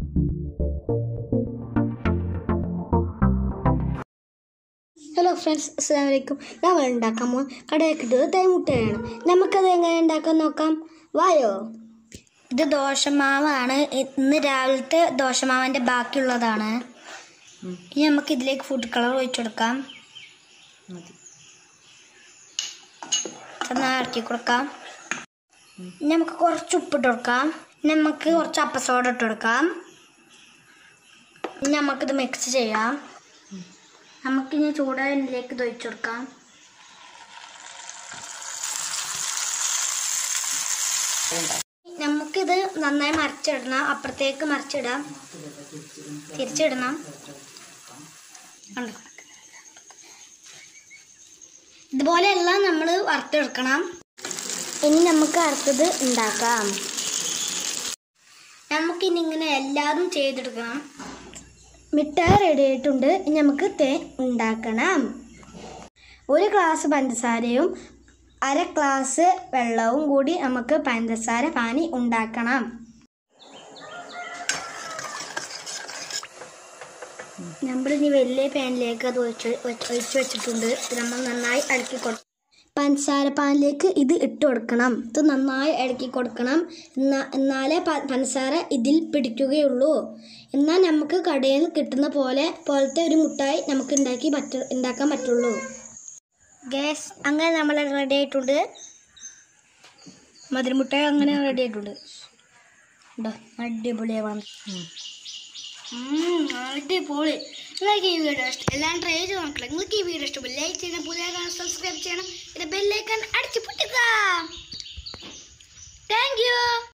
Hello friends അസ്സാം വലൈക്കും നമ്മൾ ഉണ്ടാക്കാൻ പോകും കടയിൽ കിട്ടുന്നത് തൈമുട്ടയാണ് നമുക്കത് എങ്ങനെ ഉണ്ടാക്കാൻ നോക്കാം വായോ ഇത് ദോശമാവാണ് ഇന്ന് രാവിലത്തെ ദോശമാവിൻ്റെ ബാക്കിയുള്ളതാണ് ഇനി നമുക്ക് ഇതിലേക്ക് ഫുഡ് കളർ ഒഴിച്ചു കൊടുക്കാം എന്നാൽ ഇറക്കി കൊടുക്കാം ഇനി നമുക്ക് കുറച്ച് ഉപ്പിട്ട് കൊടുക്കാം ഇനി നമുക്ക് കുറച്ച് അപ്പസോഡ ഇട്ട് കൊടുക്കാം ഇനി നമുക്കിത് മിക്സ് ചെയ്യാം നമുക്കിനി ചൂടായ എണ്ണയിലേക്ക് ഇത് ഒഴിച്ചു കൊടുക്കാം നമുക്കിത് നന്നായി മറിച്ചിടണം അപ്പുറത്തേക്ക് മറിച്ചിടാം തിരിച്ചിടണം കണ്ടോ? ഇതുപോലെ എല്ലാം നമ്മൾ വറുത്തെടുക്കണം ഇനി നമുക്ക് അടുത്തത് ഉണ്ടാക്കാം നമുക്കിനി ഇങ്ങനെ എല്ലാതും ചെയ്തെടുക്കണം മിഠായി റെഡി ആയിട്ടുണ്ട് ഇനി നമുക്ക് തേ ഉണ്ടാക്കണം ഒരു ഗ്ലാസ് പഞ്ചസാരയും അര ഗ്ലാസ് വെള്ളവും കൂടി നമുക്ക് പഞ്ചസാര പാനി ഉണ്ടാക്കണം നമ്മൾ ഇനി വലിയ പാനിലേക്ക് അത് ഒഴിച്ച് വെച്ച് ഒഴിച്ച് വെച്ചിട്ടുണ്ട് ഇത് നമ്മൾ നന്നായി ഇളക്കി കൊടുക്കണം പഞ്ചസാര പാനിലേക്ക് ഇത് ഇട്ട് കൊടുക്കണം ഇത് നന്നായി ഇളക്കി കൊടുക്കണം എന്നാ എന്നാലേ പ- പഞ്ചസാര ഇതിൽ പിടിക്കുകയുള്ളൂ എന്നാൽ നമുക്ക് കടയിൽ നിന്ന് കിട്ടുന്ന പോലെ പോലത്തെ ഒരു മുട്ടായി നമുക്ക് ഉണ്ടാക്കി പറ്റ ഉണ്ടാക്കാൻ പറ്റുള്ളൂ ഗ്യാസ് അങ്ങനെ നമ്മൾ റെഡി ആയിട്ടുണ്ട് മധുരമുട്ടായി അങ്ങനെ റെഡി ആയിട്ടുണ്ട് ഉണ്ടോ അടിപൊളിയായി വന്നു അടിപൊളി നിങ്ങൾക്ക് ഈ വീഡിയോ ഇഷ്ടം എല്ലാം ട്രൈ ചെയ്ത് നോക്കണം നിങ്ങൾക്ക് ഈ വീഡിയോ ഇഷ്ടപ്പെട്ടു ലൈക്ക് ചെയ്യണം പുതിയ സബ്സ്ക്രൈബ് ചെയ്യണം പിന്നെ ബെല്ലൈക്കൺ അടിച്ചു പൊട്ടിക്കാം താങ്ക് യു